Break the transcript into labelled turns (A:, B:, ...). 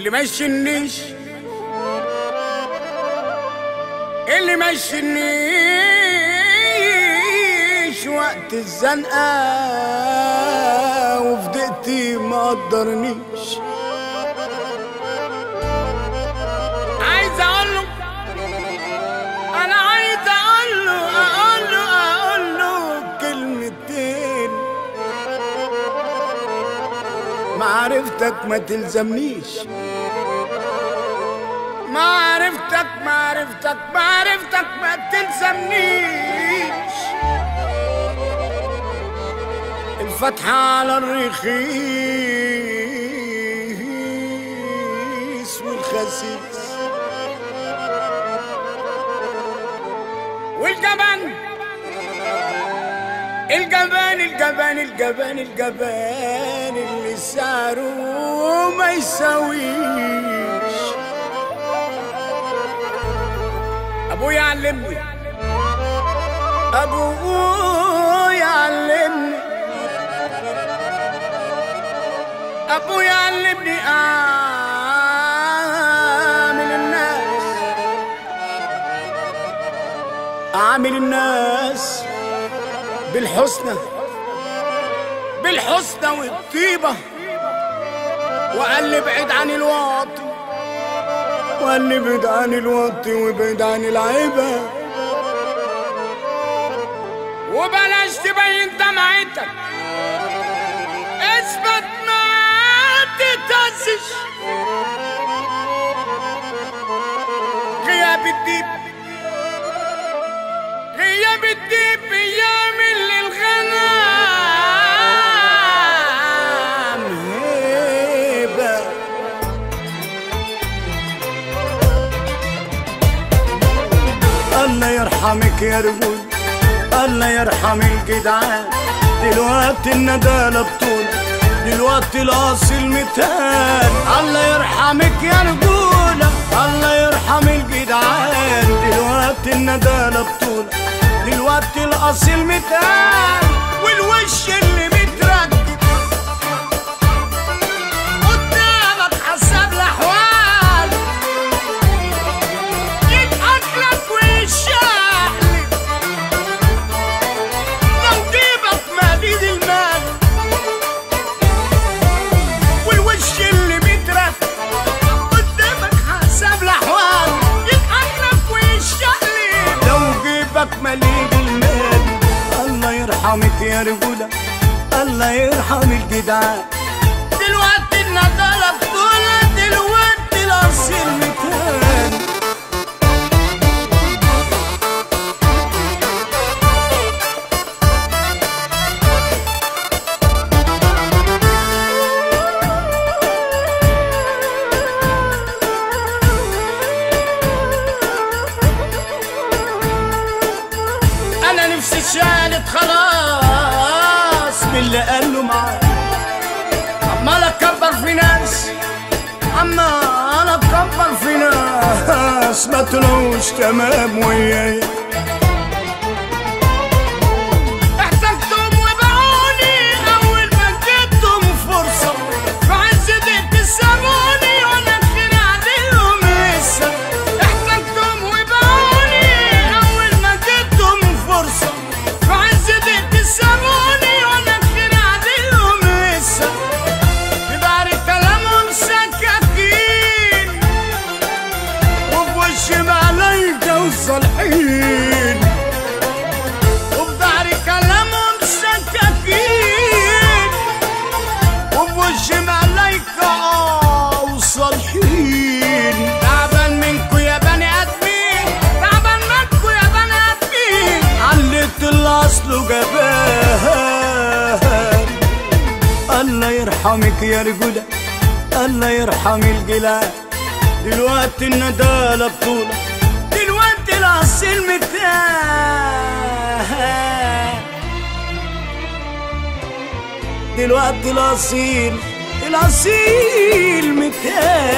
A: اللي ما يشنيش اللي ما يشنيش وقت الزنقة وفي دقتي ما قدرنيش عايز اقول له انا عايز اقول له اقول له اقول له كلمتين معرفتك ما تلزمنيش معرفتك معرفتك معرفتك ما تلزمنيش الفتحة على الرخيص والخسيس والجبن الجبان الجبان الجبان الجبان اللي سعره ما يساويش ابويا علمني ابويا علمني ابويا علمني اعمل الناس اعمل الناس بالحسنى بالحسنى والطيبة وقال لي ابعد عن الواطي وقال لي ابعد عن الواطي وابعد عن العيبة وبلاش تبين دمعتك اثبت ما تتهزش غياب الديب غياب الديب بيعمل للغنم هيبة الله يرحمك يا رجول الله يرحم الجدعان دلوقتي الندالة بطول دلوقتي الاصل متان الله يرحمك يا رجولة الله يرحم الجدعان دلوقتي الندالة بطول دلوقتي الاصل متان والوش اللي متركب قدامك حسب الاحوال يضحك لك ويشقلب لو جيبك مديد المال والوش اللي بيترف قدامك حسب الاحوال يضحك لك ويشقلب لو جيبك مليء المال الله يرحمك يا رجولة الله يرحم الجدعان دلوقتي النضالة بطولة دلوقتي الأصيل مكان انا نفسي اتشالت خلاص من اللي قاله معايا عمال اكبر في ناس عمال اكبر في ناس ما طلعوش تمام ويايا احتجتم وبعوني اول ما اديتهم فرصه في عز دقت سابوني وانا كتير عليهم لسه احتجتم وبعوني اول ما اديتهم فرصه في عز دقت سابوني وانا كتير عليهم لسه يبقى كلامهم سكاكين وفي وشي ملايكة وصالحين وفي ظهري كلامهم سكاكين وفي وشي ملايكة وصالحين تعبان منكو يا بني ادمين تعبان منكو يا بني ادمين علت الاصل جبان الله يرحمك يا رجولة الله يرحم الجلال دلوقتي الندالة بطولة دلوقتي الأصيل متاح دلوقتي الأصيل الأصيل متاح